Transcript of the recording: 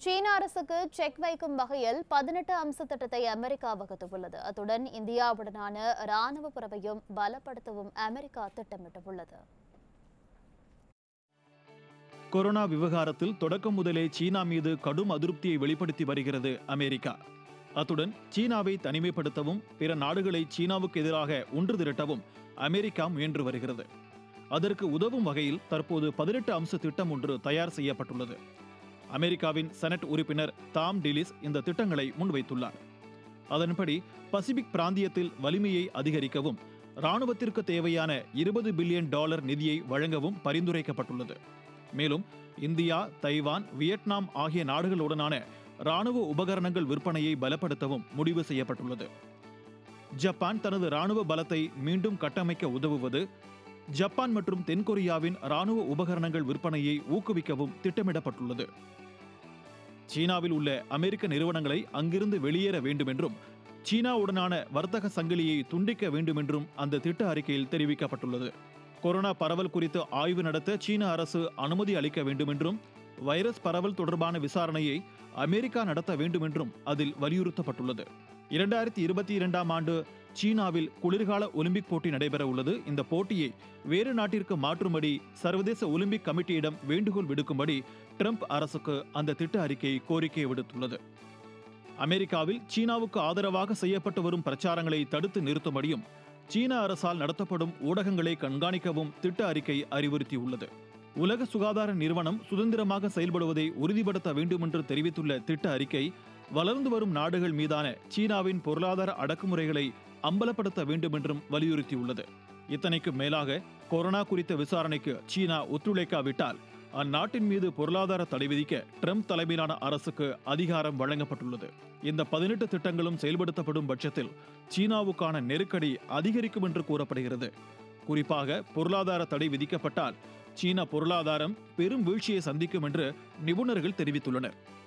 சீன அரசுக்கு செக் வைக்கும் வகையில் பதினெட்டு அம்ச திட்டத்தை அமெரிக்கா வகுத்துள்ளது அத்துடன் இந்தியாவுடனான ராணுவ உறவையும் பலப்படுத்தவும் அமெரிக்கா திட்டமிட்டுள்ளது கொரோனா விவகாரத்தில் தொடக்கம் முதலே சீனா மீது கடும் அதிருப்தியை வெளிப்படுத்தி வருகிறது அமெரிக்கா அத்துடன் சீனாவை தனிமைப்படுத்தவும் பிற நாடுகளை சீனாவுக்கு எதிராக ஒன்று திரட்டவும் அமெரிக்கா முயன்று வருகிறது அதற்கு உதவும் வகையில் தற்போது பதினெட்டு அம்ச திட்டம் ஒன்று தயார் செய்யப்பட்டுள்ளது அமெரிக்காவின் செனட் உறுப்பினர் தாம் டிலிஸ் இந்த திட்டங்களை முன்வைத்துள்ளார் அதன்படி பசிபிக் பிராந்தியத்தில் வலிமையை அதிகரிக்கவும் ராணுவத்திற்கு தேவையான இருபது பில்லியன் டாலர் நிதியை வழங்கவும் பரிந்துரைக்கப்பட்டுள்ளது மேலும் இந்தியா தைவான் வியட்நாம் ஆகிய நாடுகளுடனான ராணுவ உபகரணங்கள் விற்பனையை பலப்படுத்தவும் முடிவு செய்யப்பட்டுள்ளது ஜப்பான் தனது ராணுவ பலத்தை மீண்டும் கட்டமைக்க உதவுவது ஜப்பான் மற்றும் தென்கொரியாவின் ராணுவ உபகரணங்கள் விற்பனையை ஊக்குவிக்கவும் திட்டமிடப்பட்டுள்ளது சீனாவில் உள்ள அமெரிக்க நிறுவனங்களை அங்கிருந்து வெளியேற வேண்டும் என்றும் சீனாவுடனான வர்த்தக சங்கிலியை துண்டிக்க வேண்டும் என்றும் அந்த திட்ட அறிக்கையில் தெரிவிக்கப்பட்டுள்ளது கொரோனா பரவல் குறித்து ஆய்வு நடத்த சீன அரசு அனுமதி அளிக்க வேண்டும் என்றும் வைரஸ் பரவல் தொடர்பான விசாரணையை அமெரிக்கா நடத்த வேண்டும் என்றும் அதில் வலியுறுத்தப்பட்டுள்ளது இரண்டாயிரத்தி இருபத்தி இரண்டாம் ஆண்டு சீனாவில் குளிர்கால ஒலிம்பிக் போட்டி நடைபெற உள்ளது இந்த போட்டியை வேறு நாட்டிற்கு மாற்றும்படி சர்வதேச ஒலிம்பிக் கமிட்டியிடம் வேண்டுகோள் விடுக்கும்படி ட்ரம்ப் அரசுக்கு அந்த திட்ட அறிக்கை கோரிக்கை விடுத்துள்ளது அமெரிக்காவில் சீனாவுக்கு ஆதரவாக செய்யப்பட்டு வரும் பிரச்சாரங்களை தடுத்து நிறுத்தும்படியும் சீன அரசால் நடத்தப்படும் ஊடகங்களை கண்காணிக்கவும் திட்ட அறிக்கை அறிவுறுத்தியுள்ளது உலக சுகாதார நிறுவனம் சுதந்திரமாக செயல்படுவதை உறுதிப்படுத்த வேண்டும் என்று தெரிவித்துள்ள திட்ட அறிக்கை வளர்ந்து வரும் நாடுகள் மீதான சீனாவின் பொருளாதார அடக்குமுறைகளை அம்பலப்படுத்த வேண்டும் என்றும் வலியுறுத்தியுள்ளது இத்தனைக்கு மேலாக கொரோனா குறித்த விசாரணைக்கு சீனா ஒத்துழைக்காவிட்டால் அந்நாட்டின் மீது பொருளாதார தடை விதிக்க ட்ரம்ப் தலைமையிலான அரசுக்கு அதிகாரம் வழங்கப்பட்டுள்ளது இந்த பதினெட்டு திட்டங்களும் செயல்படுத்தப்படும் பட்சத்தில் சீனாவுக்கான நெருக்கடி அதிகரிக்கும் என்று கூறப்படுகிறது குறிப்பாக பொருளாதார தடை விதிக்கப்பட்டால் சீன பொருளாதாரம் பெரும் வீழ்ச்சியை சந்திக்கும் என்று நிபுணர்கள் தெரிவித்துள்ளனர்